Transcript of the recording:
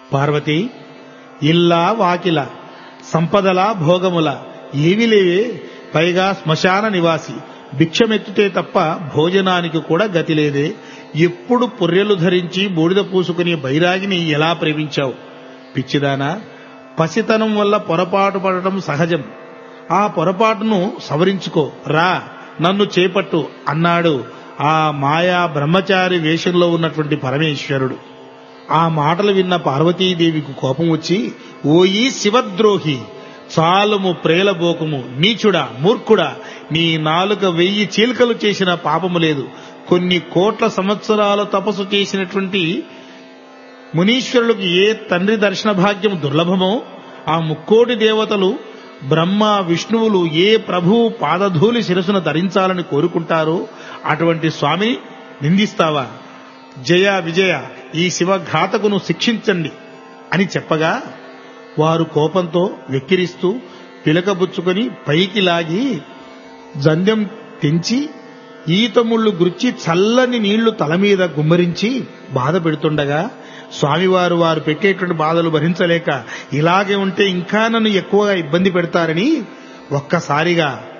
పార్వతి ఇల్లా వాకిల సంపదల భోగముల ఏవి లేవే పైగా శ్మశాన నివాసి భిక్షమెత్తితే తప్ప భోజనానికి కూడా గతి లేదే ఎప్పుడు పుర్రెలు ధరించి బూడిద పూసుకునే బైరాగిని ఎలా ప్రేమించావు పిచ్చిదానా పసితనం వల్ల పొరపాటు పడటం సహజం ఆ పొరపాటును సవరించుకో రా నన్ను చేపట్టు అన్నాడు ఆ మాయా బ్రహ్మచారి వేషంలో ఉన్నటువంటి పరమేశ్వరుడు ఆ మాటలు విన్న పార్వతీదేవికి కోపం వచ్చి ఓయి శివద్రోహి చాలుము ప్రేలబోకము నీచుడా మూర్ఖుడా నీ నాలుక వెయ్యి చీల్కలు చేసిన పాపము లేదు కొన్ని కోట్ల సంవత్సరాల తపస్సు చేసినటువంటి మునీశ్వరులకు ఏ తండ్రి దర్శన భాగ్యం దుర్లభమో ఆ ముక్కోటి దేవతలు బ్రహ్మ విష్ణువులు ఏ ప్రభువు పాదధూలి శిరసున ధరించాలని కోరుకుంటారో అటువంటి స్వామిని నిందిస్తావా జయ విజయ ఈ శివఘాతకును శిక్షించండి అని చెప్పగా వారు కోపంతో వెక్కిరిస్తూ పిలకబుచ్చుకొని పైకి లాగి జంధ్యం తెంచి ఈతముళ్ళు గుర్చి చల్లని నీళ్లు తల మీద గుమ్మరించి బాధ పెడుతుండగా స్వామివారు వారు పెట్టేటువంటి బాధలు భరించలేక ఇలాగే ఉంటే ఇంకా నన్ను ఎక్కువగా ఇబ్బంది పెడతారని ఒక్కసారిగా